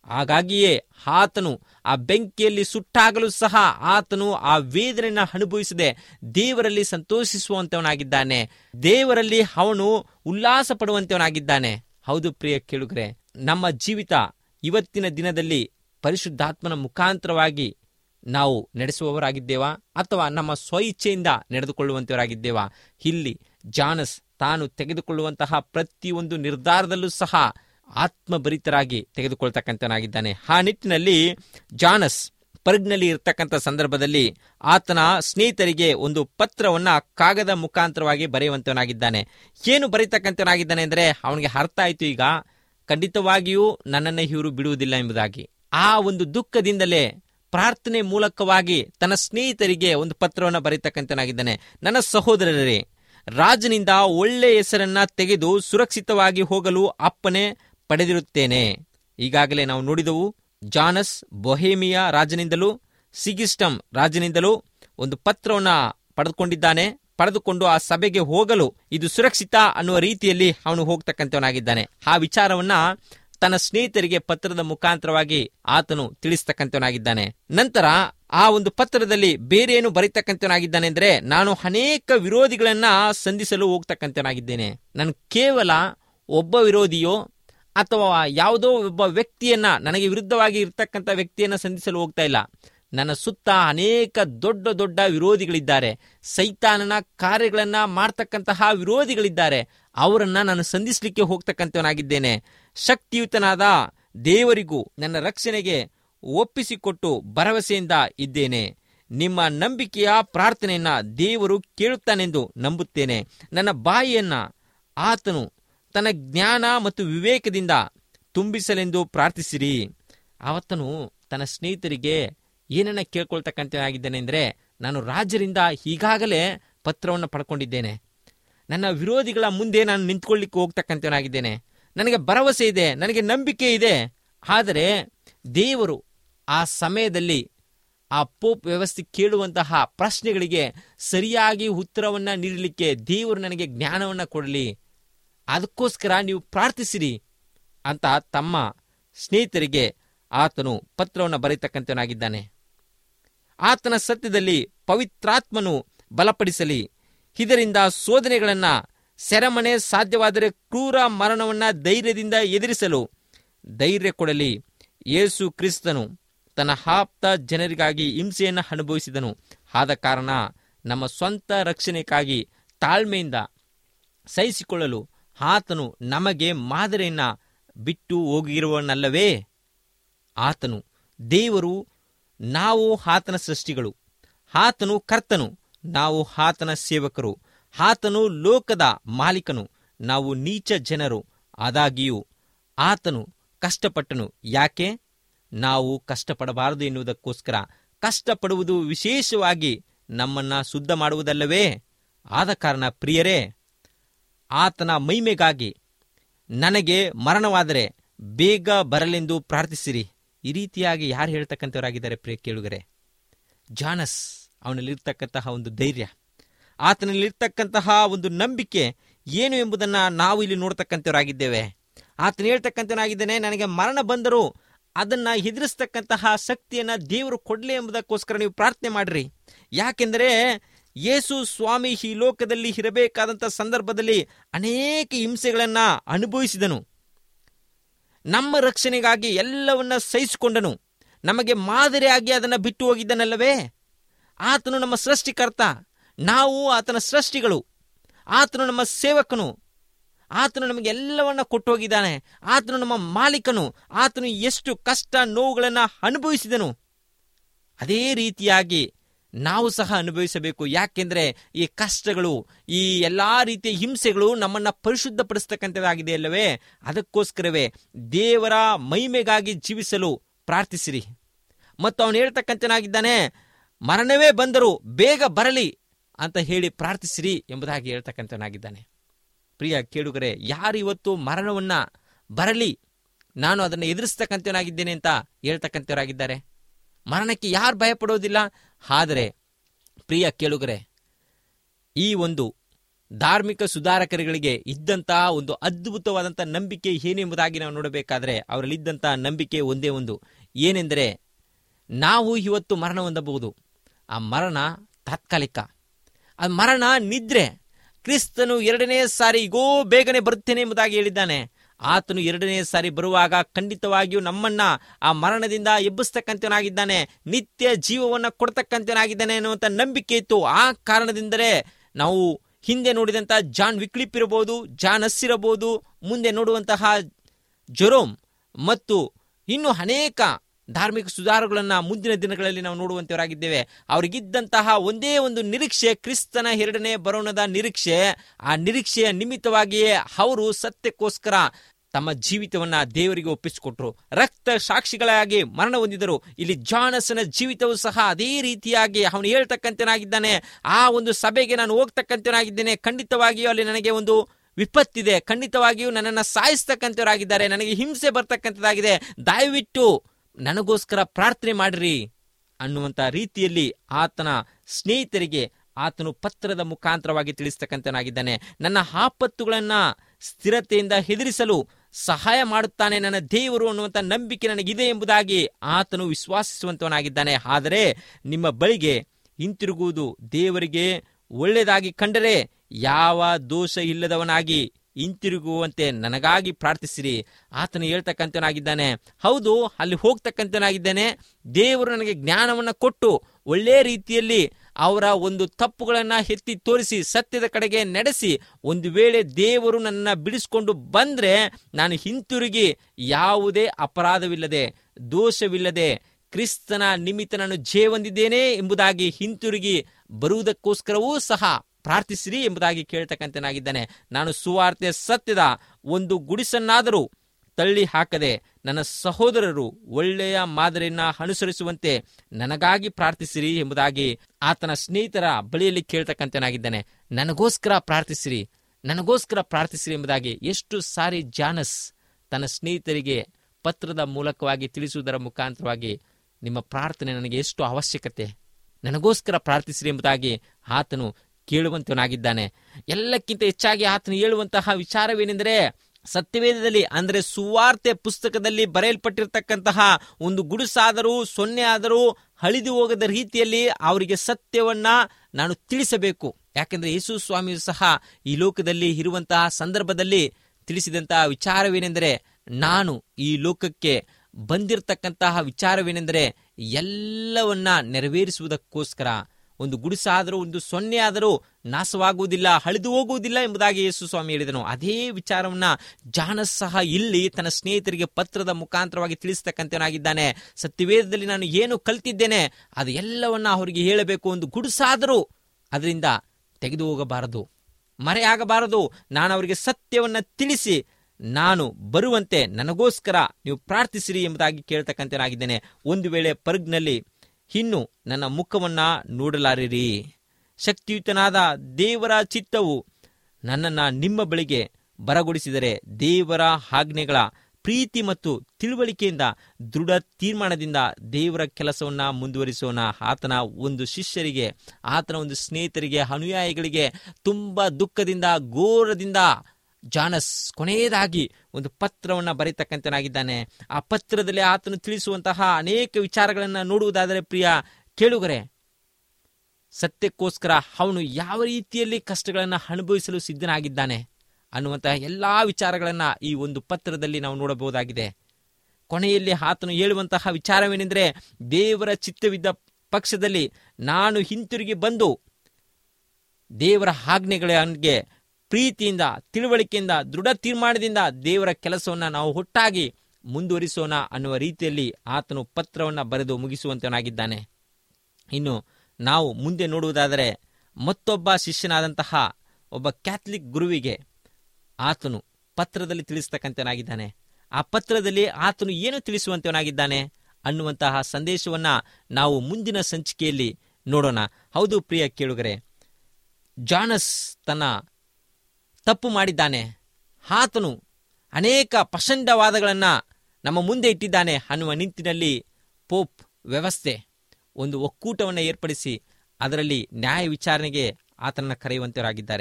ಹಾಗಾಗಿಯೇ ಆತನು ಆ ಬೆಂಕಿಯಲ್ಲಿ ಸುಟ್ಟಾಗಲೂ ಸಹ ಆತನು ಆ ವೇದನೆಯನ್ನ ಅನುಭವಿಸದೆ ದೇವರಲ್ಲಿ ಸಂತೋಷಿಸುವಂತವನಾಗಿದ್ದಾನೆ ದೇವರಲ್ಲಿ ಅವನು ಉಲ್ಲಾಸ ಪಡುವಂತವನಾಗಿದ್ದಾನೆ ಹೌದು ಪ್ರಿಯ ಕೇಳುಗರೆ ನಮ್ಮ ಜೀವಿತ ಇವತ್ತಿನ ದಿನದಲ್ಲಿ ಪರಿಶುದ್ಧಾತ್ಮನ ಮುಖಾಂತರವಾಗಿ ನಾವು ನಡೆಸುವವರಾಗಿದ್ದೇವಾ ಅಥವಾ ನಮ್ಮ ಸ್ವಇಚ್ಛೆಯಿಂದ ನಡೆದುಕೊಳ್ಳುವಂತವರಾಗಿದ್ದೇವಾ ಇಲ್ಲಿ ಜಾನಸ್ ತಾನು ತೆಗೆದುಕೊಳ್ಳುವಂತಹ ಪ್ರತಿಯೊಂದು ನಿರ್ಧಾರದಲ್ಲೂ ಸಹ ಆತ್ಮಭರಿತರಾಗಿ ತೆಗೆದುಕೊಳ್ತಕ್ಕಂಥನಾಗಿದ್ದಾನೆ ಆ ನಿಟ್ಟಿನಲ್ಲಿ ಜಾನಸ್ ಪರ್ಗ್ನಲ್ಲಿ ಇರ್ತಕ್ಕಂಥ ಸಂದರ್ಭದಲ್ಲಿ ಆತನ ಸ್ನೇಹಿತರಿಗೆ ಒಂದು ಪತ್ರವನ್ನ ಕಾಗದ ಮುಖಾಂತರವಾಗಿ ಬರೆಯುವಂತವನಾಗಿದ್ದಾನೆ ಏನು ಬರೀತಕ್ಕಂಥವನಾಗಿದ್ದಾನೆ ಅಂದ್ರೆ ಅವನಿಗೆ ಅರ್ಥ ಆಯ್ತು ಈಗ ಖಂಡಿತವಾಗಿಯೂ ನನ್ನನ್ನು ಇವರು ಬಿಡುವುದಿಲ್ಲ ಎಂಬುದಾಗಿ ಆ ಒಂದು ದುಃಖದಿಂದಲೇ ಪ್ರಾರ್ಥನೆ ಮೂಲಕವಾಗಿ ತನ್ನ ಸ್ನೇಹಿತರಿಗೆ ಒಂದು ಪತ್ರವನ್ನು ಬರೀತಕ್ಕಂಥನಾಗಿದ್ದಾನೆ ನನ್ನ ಸಹೋದರರೇ ರಾಜನಿಂದ ಒಳ್ಳೆ ಹೆಸರನ್ನ ತೆಗೆದು ಸುರಕ್ಷಿತವಾಗಿ ಹೋಗಲು ಅಪ್ಪನೆ ಪಡೆದಿರುತ್ತೇನೆ ಈಗಾಗಲೇ ನಾವು ನೋಡಿದವು ಜಾನಸ್ ಬೊಹೇಮಿಯಾ ರಾಜನಿಂದಲೂ ಸಿಗಿಸ್ಟಮ್ ರಾಜನಿಂದಲೂ ಒಂದು ಪತ್ರವನ್ನ ಪಡೆದುಕೊಂಡಿದ್ದಾನೆ ಪಡೆದುಕೊಂಡು ಆ ಸಭೆಗೆ ಹೋಗಲು ಇದು ಸುರಕ್ಷಿತ ಅನ್ನುವ ರೀತಿಯಲ್ಲಿ ಅವನು ಹೋಗ್ತಕ್ಕಂಥವನಾಗಿದ್ದಾನೆ ಆ ವಿಚಾರವನ್ನ ತನ್ನ ಸ್ನೇಹಿತರಿಗೆ ಪತ್ರದ ಮುಖಾಂತರವಾಗಿ ಆತನು ತಿಳಿಸ್ತಕ್ಕಂಥವನಾಗಿದ್ದಾನೆ ನಂತರ ಆ ಒಂದು ಪತ್ರದಲ್ಲಿ ಬೇರೆ ಏನು ಬರೀತಕ್ಕಂಥವನಾಗಿದ್ದಾನೆ ಅಂದ್ರೆ ನಾನು ಅನೇಕ ವಿರೋಧಿಗಳನ್ನ ಸಂಧಿಸಲು ಹೋಗ್ತಕ್ಕಂಥವನಾಗಿದ್ದೇನೆ ನಾನು ಕೇವಲ ಒಬ್ಬ ವಿರೋಧಿಯೋ ಅಥವಾ ಯಾವುದೋ ಒಬ್ಬ ವ್ಯಕ್ತಿಯನ್ನ ನನಗೆ ವಿರುದ್ಧವಾಗಿ ಇರ್ತಕ್ಕಂಥ ವ್ಯಕ್ತಿಯನ್ನ ಸಂಧಿಸಲು ಹೋಗ್ತಾ ಇಲ್ಲ ನನ್ನ ಸುತ್ತ ಅನೇಕ ದೊಡ್ಡ ದೊಡ್ಡ ವಿರೋಧಿಗಳಿದ್ದಾರೆ ಸೈತಾನನ ಕಾರ್ಯಗಳನ್ನ ಮಾಡ್ತಕ್ಕಂತಹ ವಿರೋಧಿಗಳಿದ್ದಾರೆ ಅವರನ್ನ ನಾನು ಸಂಧಿಸಲಿಕ್ಕೆ ಹೋಗ್ತಕ್ಕಂಥವನಾಗಿದ್ದೇನೆ ಶಕ್ತಿಯುತನಾದ ದೇವರಿಗೂ ನನ್ನ ರಕ್ಷಣೆಗೆ ಒಪ್ಪಿಸಿಕೊಟ್ಟು ಭರವಸೆಯಿಂದ ಇದ್ದೇನೆ ನಿಮ್ಮ ನಂಬಿಕೆಯ ಪ್ರಾರ್ಥನೆಯನ್ನ ದೇವರು ಕೇಳುತ್ತಾನೆಂದು ನಂಬುತ್ತೇನೆ ನನ್ನ ಬಾಯಿಯನ್ನ ಆತನು ತನ್ನ ಜ್ಞಾನ ಮತ್ತು ವಿವೇಕದಿಂದ ತುಂಬಿಸಲೆಂದು ಪ್ರಾರ್ಥಿಸಿರಿ ಆವತ್ತನು ತನ್ನ ಸ್ನೇಹಿತರಿಗೆ ಏನನ್ನ ಕೇಳ್ಕೊಳ್ತಕ್ಕಂಥನಾಗಿದ್ದೇನೆ ಅಂದರೆ ನಾನು ರಾಜರಿಂದ ಈಗಾಗಲೇ ಪತ್ರವನ್ನು ಪಡ್ಕೊಂಡಿದ್ದೇನೆ ನನ್ನ ವಿರೋಧಿಗಳ ಮುಂದೆ ನಾನು ನಿಂತ್ಕೊಳ್ಳಿಕ್ಕೆ ಹೋಗ್ತಕ್ಕಂಥವನಾಗಿದ್ದೇನೆ ನನಗೆ ಭರವಸೆ ಇದೆ ನನಗೆ ನಂಬಿಕೆ ಇದೆ ಆದರೆ ದೇವರು ಆ ಸಮಯದಲ್ಲಿ ಆ ಪೋಪ್ ವ್ಯವಸ್ಥೆ ಕೇಳುವಂತಹ ಪ್ರಶ್ನೆಗಳಿಗೆ ಸರಿಯಾಗಿ ಉತ್ತರವನ್ನ ನೀಡಲಿಕ್ಕೆ ದೇವರು ನನಗೆ ಜ್ಞಾನವನ್ನ ಕೊಡಲಿ ಅದಕ್ಕೋಸ್ಕರ ನೀವು ಪ್ರಾರ್ಥಿಸಿರಿ ಅಂತ ತಮ್ಮ ಸ್ನೇಹಿತರಿಗೆ ಆತನು ಪತ್ರವನ್ನು ಬರೀತಕ್ಕಂಥವನಾಗಿದ್ದಾನೆ ಆತನ ಸತ್ಯದಲ್ಲಿ ಪವಿತ್ರಾತ್ಮನು ಬಲಪಡಿಸಲಿ ಇದರಿಂದ ಶೋಧನೆಗಳನ್ನ ಸೆರೆಮನೆ ಸಾಧ್ಯವಾದರೆ ಕ್ರೂರ ಮರಣವನ್ನ ಧೈರ್ಯದಿಂದ ಎದುರಿಸಲು ಧೈರ್ಯ ಕೊಡಲಿ ಯೇಸು ಕ್ರಿಸ್ತನು ತನ್ನ ಆಪ್ತ ಜನರಿಗಾಗಿ ಹಿಂಸೆಯನ್ನು ಅನುಭವಿಸಿದನು ಆದ ಕಾರಣ ನಮ್ಮ ಸ್ವಂತ ರಕ್ಷಣೆಗಾಗಿ ತಾಳ್ಮೆಯಿಂದ ಸಹಿಸಿಕೊಳ್ಳಲು ಆತನು ನಮಗೆ ಮಾದರಿಯನ್ನ ಬಿಟ್ಟು ಹೋಗಿರುವನಲ್ಲವೇ ಆತನು ದೇವರು ನಾವು ಆತನ ಸೃಷ್ಟಿಗಳು ಆತನು ಕರ್ತನು ನಾವು ಆತನ ಸೇವಕರು ಆತನು ಲೋಕದ ಮಾಲೀಕನು ನಾವು ನೀಚ ಜನರು ಆದಾಗಿಯೂ ಆತನು ಕಷ್ಟಪಟ್ಟನು ಯಾಕೆ ನಾವು ಕಷ್ಟಪಡಬಾರದು ಎನ್ನುವುದಕ್ಕೋಸ್ಕರ ಕಷ್ಟಪಡುವುದು ವಿಶೇಷವಾಗಿ ನಮ್ಮನ್ನ ಶುದ್ಧ ಮಾಡುವುದಲ್ಲವೇ ಆದ ಕಾರಣ ಪ್ರಿಯರೇ ಆತನ ಮಹಿಮೆಗಾಗಿ ನನಗೆ ಮರಣವಾದರೆ ಬೇಗ ಬರಲೆಂದು ಪ್ರಾರ್ಥಿಸಿರಿ ಈ ರೀತಿಯಾಗಿ ಯಾರು ಹೇಳ್ತಕ್ಕಂಥವರಾಗಿದ್ದಾರೆ ಪ್ರಿಯ ಕೇಳುಗರೆ ಜಾನಸ್ ಅವನಲ್ಲಿರ್ತಕ್ಕಂತಹ ಒಂದು ಧೈರ್ಯ ಆತನಲ್ಲಿರ್ತಕ್ಕಂತಹ ಒಂದು ನಂಬಿಕೆ ಏನು ಎಂಬುದನ್ನು ನಾವು ಇಲ್ಲಿ ನೋಡ್ತಕ್ಕಂಥವರಾಗಿದ್ದೇವೆ ಆತನು ಹೇಳ್ತಕ್ಕಂಥವನಾಗಿದ್ದೇನೆ ನನಗೆ ಮರಣ ಬಂದರೂ ಅದನ್ನ ಎದುರಿಸ್ತಕ್ಕಂತಹ ಶಕ್ತಿಯನ್ನ ದೇವರು ಕೊಡಲಿ ಎಂಬುದಕ್ಕೋಸ್ಕರ ನೀವು ಪ್ರಾರ್ಥನೆ ಮಾಡ್ರಿ ಯಾಕೆಂದರೆ ಯೇಸು ಸ್ವಾಮಿ ಈ ಲೋಕದಲ್ಲಿ ಇರಬೇಕಾದಂಥ ಸಂದರ್ಭದಲ್ಲಿ ಅನೇಕ ಹಿಂಸೆಗಳನ್ನ ಅನುಭವಿಸಿದನು ನಮ್ಮ ರಕ್ಷಣೆಗಾಗಿ ಎಲ್ಲವನ್ನ ಸಹಿಸಿಕೊಂಡನು ನಮಗೆ ಮಾದರಿಯಾಗಿ ಅದನ್ನು ಬಿಟ್ಟು ಹೋಗಿದ್ದನಲ್ಲವೇ ಆತನು ನಮ್ಮ ಸೃಷ್ಟಿಕರ್ತ ನಾವು ಆತನ ಸೃಷ್ಟಿಗಳು ಆತನು ನಮ್ಮ ಸೇವಕನು ಆತನು ನಮಗೆ ಎಲ್ಲವನ್ನ ಕೊಟ್ಟು ಹೋಗಿದ್ದಾನೆ ಆತನು ನಮ್ಮ ಮಾಲೀಕನು ಆತನು ಎಷ್ಟು ಕಷ್ಟ ನೋವುಗಳನ್ನು ಅನುಭವಿಸಿದನು ಅದೇ ರೀತಿಯಾಗಿ ನಾವು ಸಹ ಅನುಭವಿಸಬೇಕು ಯಾಕೆಂದ್ರೆ ಈ ಕಷ್ಟಗಳು ಈ ಎಲ್ಲಾ ರೀತಿಯ ಹಿಂಸೆಗಳು ನಮ್ಮನ್ನ ಪರಿಶುದ್ಧಪಡಿಸ್ತಕ್ಕಂಥದ್ದಾಗಿದೆ ಅಲ್ಲವೇ ಅದಕ್ಕೋಸ್ಕರವೇ ದೇವರ ಮಹಿಮೆಗಾಗಿ ಜೀವಿಸಲು ಪ್ರಾರ್ಥಿಸಿರಿ ಮತ್ತು ಅವನು ಹೇಳ್ತಕ್ಕಂಥನಾಗಿದ್ದಾನೆ ಮರಣವೇ ಬಂದರೂ ಬೇಗ ಬರಲಿ ಅಂತ ಹೇಳಿ ಪ್ರಾರ್ಥಿಸಿರಿ ಎಂಬುದಾಗಿ ಹೇಳ್ತಕ್ಕಂಥನಾಗಿದ್ದಾನೆ ಪ್ರಿಯ ಕೇಳುಗರೆ ಯಾರು ಇವತ್ತು ಮರಣವನ್ನ ಬರಲಿ ನಾನು ಅದನ್ನು ಎದುರಿಸ್ತಕ್ಕಂಥವನಾಗಿದ್ದೇನೆ ಅಂತ ಹೇಳ್ತಕ್ಕಂಥವರಾಗಿದ್ದಾರೆ ಮರಣಕ್ಕೆ ಯಾರು ಭಯಪಡೋದಿಲ್ಲ ಆದರೆ ಪ್ರಿಯ ಕೇಳುಗರೆ ಈ ಒಂದು ಧಾರ್ಮಿಕ ಸುಧಾರಕರುಗಳಿಗೆ ಇದ್ದಂತಹ ಒಂದು ಅದ್ಭುತವಾದಂತಹ ನಂಬಿಕೆ ಏನೆಂಬುದಾಗಿ ನಾವು ನೋಡಬೇಕಾದ್ರೆ ಅವರಲ್ಲಿದ್ದಂತಹ ನಂಬಿಕೆ ಒಂದೇ ಒಂದು ಏನೆಂದರೆ ನಾವು ಇವತ್ತು ಮರಣ ಹೊಂದಬಹುದು ಆ ಮರಣ ತಾತ್ಕಾಲಿಕ ಆ ಮರಣ ನಿದ್ರೆ ಕ್ರಿಸ್ತನು ಎರಡನೇ ಸಾರಿ ಈಗೋ ಬೇಗನೆ ಬರುತ್ತೇನೆ ಎಂಬುದಾಗಿ ಹೇಳಿದ್ದಾನೆ ಆತನು ಎರಡನೇ ಸಾರಿ ಬರುವಾಗ ಖಂಡಿತವಾಗಿಯೂ ನಮ್ಮನ್ನ ಆ ಮರಣದಿಂದ ಎಬ್ಬಿಸ್ತಕ್ಕಂಥವನಾಗಿದ್ದಾನೆ ನಿತ್ಯ ಜೀವವನ್ನ ಕೊಡ್ತಕ್ಕಂಥವನಾಗಿದ್ದಾನೆ ಅನ್ನುವಂಥ ನಂಬಿಕೆ ಇತ್ತು ಆ ಕಾರಣದಿಂದಲೇ ನಾವು ಹಿಂದೆ ನೋಡಿದಂಥ ಜಾನ್ ವಿಕ್ಲಿಪ್ ಇರಬಹುದು ಜಾನ್ ಹಸ್ ಇರಬಹುದು ಮುಂದೆ ನೋಡುವಂತಹ ಜೊರೋಮ್ ಮತ್ತು ಇನ್ನು ಅನೇಕ ಧಾರ್ಮಿಕ ಸುಧಾರಗಳನ್ನ ಮುಂದಿನ ದಿನಗಳಲ್ಲಿ ನಾವು ನೋಡುವಂತವರಾಗಿದ್ದೇವೆ ಅವರಿಗಿದ್ದಂತಹ ಒಂದೇ ಒಂದು ನಿರೀಕ್ಷೆ ಕ್ರಿಸ್ತನ ಎರಡನೇ ಬರೋಣದ ನಿರೀಕ್ಷೆ ಆ ನಿರೀಕ್ಷೆಯ ನಿಮಿತ್ತವಾಗಿಯೇ ಅವರು ಸತ್ಯಕ್ಕೋಸ್ಕರ ತಮ್ಮ ಜೀವಿತವನ್ನ ದೇವರಿಗೆ ಒಪ್ಪಿಸಿಕೊಟ್ರು ರಕ್ತ ಸಾಕ್ಷಿಗಳಾಗಿ ಮರಣ ಹೊಂದಿದರು ಇಲ್ಲಿ ಜಾನಸನ ಜೀವಿತವೂ ಸಹ ಅದೇ ರೀತಿಯಾಗಿ ಅವನು ಹೇಳ್ತಕ್ಕಂತನಾಗಿದ್ದಾನೆ ಆ ಒಂದು ಸಭೆಗೆ ನಾನು ಹೋಗ್ತಕ್ಕಂತನಾಗಿದ್ದೇನೆ ಖಂಡಿತವಾಗಿಯೂ ಅಲ್ಲಿ ನನಗೆ ಒಂದು ವಿಪತ್ತಿದೆ ಖಂಡಿತವಾಗಿಯೂ ನನ್ನನ್ನು ಸಾಯಿಸ್ತಕ್ಕಂಥವರಾಗಿದ್ದಾರೆ ನನಗೆ ಹಿಂಸೆ ಬರ್ತಕ್ಕಂಥದ್ದಾಗಿದೆ ದಯವಿಟ್ಟು ನನಗೋಸ್ಕರ ಪ್ರಾರ್ಥನೆ ಮಾಡಿರಿ ಅನ್ನುವಂಥ ರೀತಿಯಲ್ಲಿ ಆತನ ಸ್ನೇಹಿತರಿಗೆ ಆತನು ಪತ್ರದ ಮುಖಾಂತರವಾಗಿ ತಿಳಿಸ್ತಕ್ಕಂಥನಾಗಿದ್ದಾನೆ ನನ್ನ ಆಪತ್ತುಗಳನ್ನ ಸ್ಥಿರತೆಯಿಂದ ಹೆದರಿಸಲು ಸಹಾಯ ಮಾಡುತ್ತಾನೆ ನನ್ನ ದೇವರು ಅನ್ನುವಂಥ ನಂಬಿಕೆ ನನಗಿದೆ ಎಂಬುದಾಗಿ ಆತನು ವಿಶ್ವಾಸಿಸುವಂತವನಾಗಿದ್ದಾನೆ ಆದರೆ ನಿಮ್ಮ ಬಳಿಗೆ ಹಿಂತಿರುಗುವುದು ದೇವರಿಗೆ ಒಳ್ಳೆಯದಾಗಿ ಕಂಡರೆ ಯಾವ ದೋಷ ಇಲ್ಲದವನಾಗಿ ಹಿಂತಿರುಗುವಂತೆ ನನಗಾಗಿ ಪ್ರಾರ್ಥಿಸಿರಿ ಆತನು ಹೇಳ್ತಕ್ಕಂಥನಾಗಿದ್ದಾನೆ ಹೌದು ಅಲ್ಲಿ ಹೋಗ್ತಕ್ಕಂಥನಾಗಿದ್ದಾನೆ ದೇವರು ನನಗೆ ಜ್ಞಾನವನ್ನು ಕೊಟ್ಟು ಒಳ್ಳೆಯ ರೀತಿಯಲ್ಲಿ ಅವರ ಒಂದು ತಪ್ಪುಗಳನ್ನ ಎತ್ತಿ ತೋರಿಸಿ ಸತ್ಯದ ಕಡೆಗೆ ನಡೆಸಿ ಒಂದು ವೇಳೆ ದೇವರು ನನ್ನ ಬಿಡಿಸ್ಕೊಂಡು ಬಂದ್ರೆ ನಾನು ಹಿಂತಿರುಗಿ ಯಾವುದೇ ಅಪರಾಧವಿಲ್ಲದೆ ದೋಷವಿಲ್ಲದೆ ಕ್ರಿಸ್ತನ ನಿಮಿತ್ತ ನಾನು ಜೇ ಹೊಂದಿದ್ದೇನೆ ಎಂಬುದಾಗಿ ಹಿಂತಿರುಗಿ ಬರುವುದಕ್ಕೋಸ್ಕರವೂ ಸಹ ಪ್ರಾರ್ಥಿಸಿರಿ ಎಂಬುದಾಗಿ ಕೇಳ್ತಕ್ಕಂತನಾಗಿದ್ದಾನೆ ನಾನು ಸುವಾರ್ತೆ ಸತ್ಯದ ಒಂದು ಗುಡಿಸನ್ನಾದರೂ ತಳ್ಳಿ ಹಾಕದೆ ನನ್ನ ಸಹೋದರರು ಒಳ್ಳೆಯ ಮಾದರಿಯನ್ನ ಅನುಸರಿಸುವಂತೆ ನನಗಾಗಿ ಪ್ರಾರ್ಥಿಸಿರಿ ಎಂಬುದಾಗಿ ಆತನ ಸ್ನೇಹಿತರ ಬಳಿಯಲ್ಲಿ ಕೇಳ್ತಕ್ಕಂತನಾಗಿದ್ದಾನೆ ನನಗೋಸ್ಕರ ಪ್ರಾರ್ಥಿಸಿರಿ ನನಗೋಸ್ಕರ ಪ್ರಾರ್ಥಿಸಿರಿ ಎಂಬುದಾಗಿ ಎಷ್ಟು ಸಾರಿ ಜಾನಸ್ ತನ್ನ ಸ್ನೇಹಿತರಿಗೆ ಪತ್ರದ ಮೂಲಕವಾಗಿ ತಿಳಿಸುವುದರ ಮುಖಾಂತರವಾಗಿ ನಿಮ್ಮ ಪ್ರಾರ್ಥನೆ ನನಗೆ ಎಷ್ಟು ಅವಶ್ಯಕತೆ ನನಗೋಸ್ಕರ ಪ್ರಾರ್ಥಿಸಿರಿ ಎಂಬುದಾಗಿ ಆತನು ಕೇಳುವಂತವನಾಗಿದ್ದಾನೆ ಎಲ್ಲಕ್ಕಿಂತ ಹೆಚ್ಚಾಗಿ ಆತನು ಹೇಳುವಂತಹ ವಿಚಾರವೇನೆಂದರೆ ಸತ್ಯವೇದದಲ್ಲಿ ಅಂದರೆ ಸುವಾರ್ತೆ ಪುಸ್ತಕದಲ್ಲಿ ಬರೆಯಲ್ಪಟ್ಟಿರ್ತಕ್ಕಂತಹ ಒಂದು ಗುಡುಸಾದರೂ ಸೊನ್ನೆ ಆದರೂ ಹಳಿದು ಹೋಗದ ರೀತಿಯಲ್ಲಿ ಅವರಿಗೆ ಸತ್ಯವನ್ನ ನಾನು ತಿಳಿಸಬೇಕು ಯಾಕೆಂದ್ರೆ ಯೇಸು ಸ್ವಾಮಿಯು ಸಹ ಈ ಲೋಕದಲ್ಲಿ ಇರುವಂತಹ ಸಂದರ್ಭದಲ್ಲಿ ತಿಳಿಸಿದಂತಹ ವಿಚಾರವೇನೆಂದರೆ ನಾನು ಈ ಲೋಕಕ್ಕೆ ಬಂದಿರತಕ್ಕಂತಹ ವಿಚಾರವೇನೆಂದರೆ ಎಲ್ಲವನ್ನ ನೆರವೇರಿಸುವುದಕ್ಕೋಸ್ಕರ ಒಂದು ಗುಡಿಸಾದರೂ ಒಂದು ಸೊನ್ನೆ ಆದರೂ ನಾಶವಾಗುವುದಿಲ್ಲ ಹಳಿದು ಹೋಗುವುದಿಲ್ಲ ಎಂಬುದಾಗಿ ಯೇಸು ಸ್ವಾಮಿ ಹೇಳಿದನು ಅದೇ ವಿಚಾರವನ್ನ ಜಾನಸ್ ಸಹ ಇಲ್ಲಿ ತನ್ನ ಸ್ನೇಹಿತರಿಗೆ ಪತ್ರದ ಮುಖಾಂತರವಾಗಿ ತಿಳಿಸ್ತಕ್ಕಂಥವನಾಗಿದ್ದಾನೆ ಸತ್ಯವೇದದಲ್ಲಿ ನಾನು ಏನು ಕಲ್ತಿದ್ದೇನೆ ಅದು ಎಲ್ಲವನ್ನ ಅವರಿಗೆ ಹೇಳಬೇಕು ಒಂದು ಗುಡಿಸಾದರೂ ಅದರಿಂದ ತೆಗೆದು ಹೋಗಬಾರದು ಮರೆಯಾಗಬಾರದು ನಾನು ಅವರಿಗೆ ಸತ್ಯವನ್ನ ತಿಳಿಸಿ ನಾನು ಬರುವಂತೆ ನನಗೋಸ್ಕರ ನೀವು ಪ್ರಾರ್ಥಿಸಿರಿ ಎಂಬುದಾಗಿ ಕೇಳ್ತಕ್ಕಂಥನಾಗಿದ್ದೇನೆ ಒಂದು ವೇಳೆ ಪರ್ಗ್ನಲ್ಲಿ ಇನ್ನು ನನ್ನ ಮುಖವನ್ನ ನೋಡಲಾರಿರಿ ಶಕ್ತಿಯುತನಾದ ದೇವರ ಚಿತ್ತವು ನನ್ನನ್ನ ನಿಮ್ಮ ಬಳಿಗೆ ಬರಗೊಡಿಸಿದರೆ ದೇವರ ಆಜ್ಞೆಗಳ ಪ್ರೀತಿ ಮತ್ತು ತಿಳುವಳಿಕೆಯಿಂದ ದೃಢ ತೀರ್ಮಾನದಿಂದ ದೇವರ ಕೆಲಸವನ್ನ ಮುಂದುವರಿಸೋಣ ಆತನ ಒಂದು ಶಿಷ್ಯರಿಗೆ ಆತನ ಒಂದು ಸ್ನೇಹಿತರಿಗೆ ಅನುಯಾಯಿಗಳಿಗೆ ತುಂಬಾ ದುಃಖದಿಂದ ಘೋರದಿಂದ ಜಾನಸ್ ಕೊನೆಯದಾಗಿ ಒಂದು ಪತ್ರವನ್ನ ಬರೀತಕ್ಕಂತನಾಗಿದ್ದಾನೆ ಆ ಪತ್ರದಲ್ಲಿ ಆತನು ತಿಳಿಸುವಂತಹ ಅನೇಕ ವಿಚಾರಗಳನ್ನ ನೋಡುವುದಾದರೆ ಪ್ರಿಯ ಕೇಳುಗರೆ ಸತ್ಯಕ್ಕೋಸ್ಕರ ಅವನು ಯಾವ ರೀತಿಯಲ್ಲಿ ಕಷ್ಟಗಳನ್ನು ಅನುಭವಿಸಲು ಸಿದ್ಧನಾಗಿದ್ದಾನೆ ಅನ್ನುವಂತಹ ಎಲ್ಲಾ ವಿಚಾರಗಳನ್ನ ಈ ಒಂದು ಪತ್ರದಲ್ಲಿ ನಾವು ನೋಡಬಹುದಾಗಿದೆ ಕೊನೆಯಲ್ಲಿ ಆತನು ಹೇಳುವಂತಹ ವಿಚಾರವೇನೆಂದರೆ ದೇವರ ಚಿತ್ತವಿದ್ದ ಪಕ್ಷದಲ್ಲಿ ನಾನು ಹಿಂತಿರುಗಿ ಬಂದು ದೇವರ ಆಜ್ಞೆಗಳಿಗೆ ಪ್ರೀತಿಯಿಂದ ತಿಳುವಳಿಕೆಯಿಂದ ದೃಢ ತೀರ್ಮಾನದಿಂದ ದೇವರ ಕೆಲಸವನ್ನು ನಾವು ಒಟ್ಟಾಗಿ ಮುಂದುವರಿಸೋಣ ಅನ್ನುವ ರೀತಿಯಲ್ಲಿ ಆತನು ಪತ್ರವನ್ನು ಬರೆದು ಮುಗಿಸುವಂತನಾಗಿದ್ದಾನೆ ಇನ್ನು ನಾವು ಮುಂದೆ ನೋಡುವುದಾದರೆ ಮತ್ತೊಬ್ಬ ಶಿಷ್ಯನಾದಂತಹ ಒಬ್ಬ ಕ್ಯಾಥಲಿಕ್ ಗುರುವಿಗೆ ಆತನು ಪತ್ರದಲ್ಲಿ ತಿಳಿಸ್ತಕ್ಕಂಥನಾಗಿದ್ದಾನೆ ಆ ಪತ್ರದಲ್ಲಿ ಆತನು ಏನು ತಿಳಿಸುವಂತವನಾಗಿದ್ದಾನೆ ಅನ್ನುವಂತಹ ಸಂದೇಶವನ್ನ ನಾವು ಮುಂದಿನ ಸಂಚಿಕೆಯಲ್ಲಿ ನೋಡೋಣ ಹೌದು ಪ್ರಿಯ ಕೇಳುಗರೆ ಜಾನಸ್ ತನ್ನ ತಪ್ಪು ಮಾಡಿದ್ದಾನೆ ಆತನು ಅನೇಕ ಪಸಂಡವಾದಗಳನ್ನು ನಮ್ಮ ಮುಂದೆ ಇಟ್ಟಿದ್ದಾನೆ ಅನ್ನುವ ನಿಂತಿನಲ್ಲಿ ಪೋಪ್ ವ್ಯವಸ್ಥೆ ಒಂದು ಒಕ್ಕೂಟವನ್ನು ಏರ್ಪಡಿಸಿ ಅದರಲ್ಲಿ ನ್ಯಾಯ ವಿಚಾರಣೆಗೆ ಆತನನ್ನು ಕರೆಯುವಂತವರಾಗಿದ್ದಾರೆ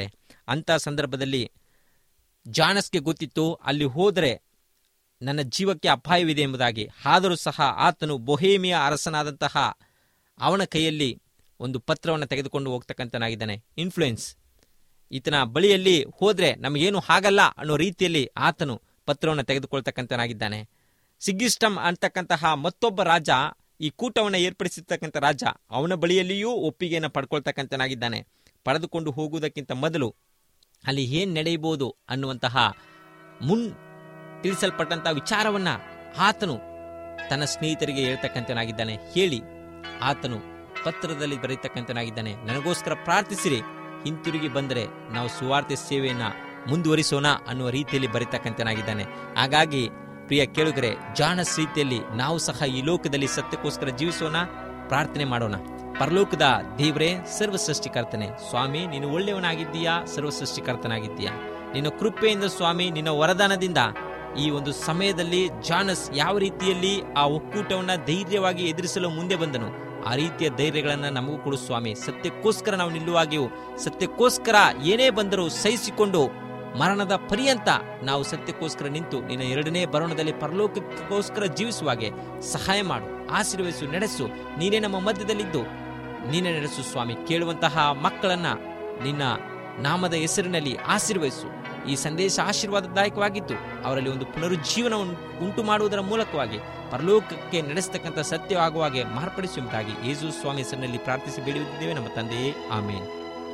ಅಂತ ಸಂದರ್ಭದಲ್ಲಿ ಜಾನಸ್ಗೆ ಗೊತ್ತಿತ್ತು ಅಲ್ಲಿ ಹೋದರೆ ನನ್ನ ಜೀವಕ್ಕೆ ಅಪಾಯವಿದೆ ಎಂಬುದಾಗಿ ಆದರೂ ಸಹ ಆತನು ಬೊಹೇಮಿಯ ಅರಸನಾದಂತಹ ಅವನ ಕೈಯಲ್ಲಿ ಒಂದು ಪತ್ರವನ್ನು ತೆಗೆದುಕೊಂಡು ಹೋಗ್ತಕ್ಕಂಥನಾಗಿದ್ದಾನೆ ಇನ್ಫ್ಲೂಯೆನ್ಸ್ ಈತನ ಬಳಿಯಲ್ಲಿ ಹೋದ್ರೆ ನಮಗೇನು ಆಗಲ್ಲ ಅನ್ನೋ ರೀತಿಯಲ್ಲಿ ಆತನು ಪತ್ರವನ್ನು ತೆಗೆದುಕೊಳ್ತಕ್ಕಂಥನಾಗಿದ್ದಾನೆ ಸಿಗ್ಗಿಸ್ಟಮ್ ಅಂತಕ್ಕಂತಹ ಮತ್ತೊಬ್ಬ ರಾಜ ಈ ಕೂಟವನ್ನು ಏರ್ಪಡಿಸಿರ್ತಕ್ಕಂಥ ರಾಜ ಅವನ ಬಳಿಯಲ್ಲಿಯೂ ಒಪ್ಪಿಗೆಯನ್ನು ಪಡ್ಕೊಳ್ತಕ್ಕಂಥನಾಗಿದ್ದಾನೆ ಪಡೆದುಕೊಂಡು ಹೋಗುವುದಕ್ಕಿಂತ ಮೊದಲು ಅಲ್ಲಿ ಏನ್ ನಡೆಯಬಹುದು ಅನ್ನುವಂತಹ ಮುನ್ ತಿಳಿಸಲ್ಪಟ್ಟಂತಹ ವಿಚಾರವನ್ನ ಆತನು ತನ್ನ ಸ್ನೇಹಿತರಿಗೆ ಹೇಳ್ತಕ್ಕಂಥನಾಗಿದ್ದಾನೆ ಹೇಳಿ ಆತನು ಪತ್ರದಲ್ಲಿ ಬರೀತಕ್ಕಂಥನಾಗಿದ್ದಾನೆ ನನಗೋಸ್ಕರ ಪ್ರಾರ್ಥಿಸಿರಿ ಹಿಂತಿರುಗಿ ಬಂದರೆ ನಾವು ಸುವಾರ್ತೆ ಸೇವೆಯನ್ನ ಮುಂದುವರಿಸೋಣ ಅನ್ನುವ ರೀತಿಯಲ್ಲಿ ಬರೀತಕ್ಕಂಥನಾಗಿದ್ದಾನೆ ಹಾಗಾಗಿ ಪ್ರಿಯ ಕೇಳುಗರೆ ಜಾಣಸ್ ರೀತಿಯಲ್ಲಿ ನಾವು ಸಹ ಈ ಲೋಕದಲ್ಲಿ ಸತ್ಯಕ್ಕೋಸ್ಕರ ಜೀವಿಸೋಣ ಪ್ರಾರ್ಥನೆ ಮಾಡೋಣ ಪರಲೋಕದ ದೇವರೇ ಸರ್ವ ಸೃಷ್ಟಿಕರ್ತನೆ ಸ್ವಾಮಿ ನೀನು ಒಳ್ಳೆಯವನಾಗಿದ್ದೀಯಾ ಸರ್ವ ಸೃಷ್ಟಿಕರ್ತನಾಗಿದ್ದೀಯಾ ನಿನ್ನ ಕೃಪೆಯಿಂದ ಸ್ವಾಮಿ ನಿನ್ನ ವರದಾನದಿಂದ ಈ ಒಂದು ಸಮಯದಲ್ಲಿ ಜಾನಸ್ ಯಾವ ರೀತಿಯಲ್ಲಿ ಆ ಒಕ್ಕೂಟವನ್ನ ಧೈರ್ಯವಾಗಿ ಎದುರಿಸಲು ಮುಂದೆ ಬಂದನು ಆ ರೀತಿಯ ಧೈರ್ಯಗಳನ್ನ ನಮಗೂ ಕೊಡು ಸ್ವಾಮಿ ಸತ್ಯಕ್ಕೋಸ್ಕರ ನಾವು ನಿಲ್ಲುವಾಗಿಯೂ ಸತ್ಯಕ್ಕೋಸ್ಕರ ಏನೇ ಬಂದರೂ ಸಹಿಸಿಕೊಂಡು ಮರಣದ ಪರ್ಯಂತ ನಾವು ಸತ್ಯಕ್ಕೋಸ್ಕರ ನಿಂತು ನಿನ್ನ ಎರಡನೇ ಬರೋಣದಲ್ಲಿ ಪರಲೋಕಕ್ಕೋಸ್ಕರ ಜೀವಿಸುವಾಗೆ ಸಹಾಯ ಮಾಡು ಆಶೀರ್ವದಿಸು ನಡೆಸು ನೀನೇ ನಮ್ಮ ಮಧ್ಯದಲ್ಲಿದ್ದು ನೀನೇ ನಡೆಸು ಸ್ವಾಮಿ ಕೇಳುವಂತಹ ಮಕ್ಕಳನ್ನ ನಿನ್ನ ನಾಮದ ಹೆಸರಿನಲ್ಲಿ ಆಶೀರ್ವದಿಸು ಈ ಸಂದೇಶ ಆಶೀರ್ವಾದದಾಯಕವಾಗಿದ್ದು ಅವರಲ್ಲಿ ಒಂದು ಪುನರುಜ್ಜೀವನವನ್ನು ಉಂಟು ಮಾಡುವುದರ ಮೂಲಕವಾಗಿ ಪರಲೋಕಕ್ಕೆ ನಡೆಸತಕ್ಕಂಥ ಸತ್ಯವಾಗುವಾಗೆ ಮಾರ್ಪಡಿಸುವಂತಾಗಿ ಯೇಸು ಸ್ವಾಮಿ ಹೆಸರಿನಲ್ಲಿ ಪ್ರಾರ್ಥಿಸಿ ಬೇಡಿದ್ದೇವೆ ನಮ್ಮ ತಂದೆಯೇ ಆಮೇನ್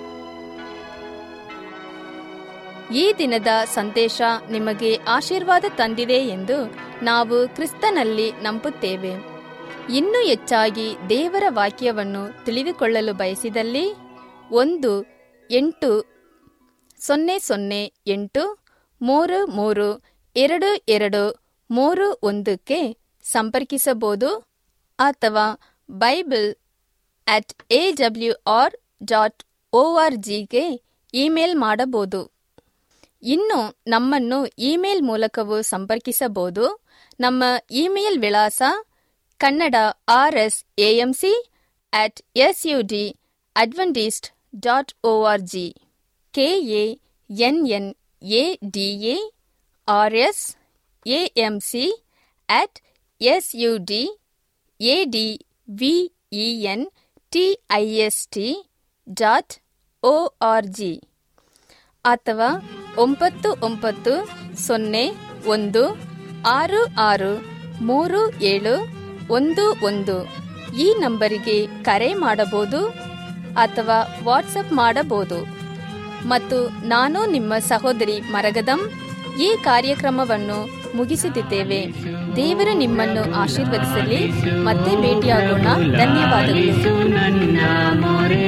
ಈ ದಿನದ ಸಂದೇಶ ನಿಮಗೆ ಆಶೀರ್ವಾದ ತಂದಿದೆ ಎಂದು ನಾವು ಕ್ರಿಸ್ತನಲ್ಲಿ ನಂಬುತ್ತೇವೆ ಇನ್ನೂ ಹೆಚ್ಚಾಗಿ ದೇವರ ವಾಕ್ಯವನ್ನು ತಿಳಿದುಕೊಳ್ಳಲು ಬಯಸಿದಲ್ಲಿ ಒಂದು ಎಂಟು ಸೊನ್ನೆ ಸೊನ್ನೆ ಎಂಟು ಮೂರು ಮೂರು ಎರಡು ಎರಡು ಮೂರು ಒಂದಕ್ಕೆ ಸಂಪರ್ಕಿಸಬಹುದು ಅಥವಾ Bible at A W R dot O R ಜಿಗೆ ಇಮೇಲ್ ಮಾಡಬಹುದು ಇನ್ನು ನಮ್ಮನ್ನು ಇಮೇಲ್ ಮೂಲಕವೂ ಸಂಪರ್ಕಿಸಬಹುದು ನಮ್ಮ ಇಮೇಲ್ ವಿಳಾಸ Kannada R S AMC at S U D Adventist dot O R G K A N N A D A R S AM C at S U D A D V E N T I S T dot O R G ಅಥವಾ ಒಂಬತ್ತು ಒಂಬತ್ತು ಸೊನ್ನೆ ಒಂದು ಆರು ಆರು ಮೂರು ಏಳು ಒಂದು ಒಂದು ಈ ನಂಬರಿಗೆ ಕರೆ ಮಾಡಬಹುದು ಅಥವಾ ವಾಟ್ಸಪ್ ಮಾಡಬಹುದು ಮತ್ತು ನಾನು ನಿಮ್ಮ ಸಹೋದರಿ ಮರಗದಂ ಈ ಕಾರ್ಯಕ್ರಮವನ್ನು ಮುಗಿಸುತ್ತಿದ್ದೇವೆ ದೇವರು ನಿಮ್ಮನ್ನು ಆಶೀರ್ವದಿಸಲಿ ಮತ್ತೆ ಭೇಟಿಯಾಗೋಣ ಧನ್ಯವಾದಗಳು ಪಾಲಿಸು ನನ್ನ ಮೊರೆ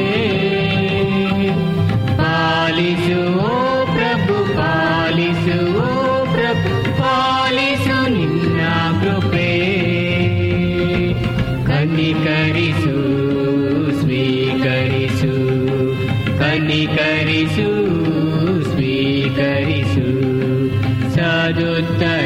ಪಾಲಿಸು ಓ ಪ್ರಭು ಪಾಲಿಸು ಓ ಪ್ರಭು ಪಾಲಿಸು ನಿನ್ನ ಕೃಪೆ ಕನಿಕರಿಸು ಸ್ವೀಕರಿಸು ಕನಿಕರಿಸು ಸ್ವೀಕರಿಸು ಸದುತ್ತರ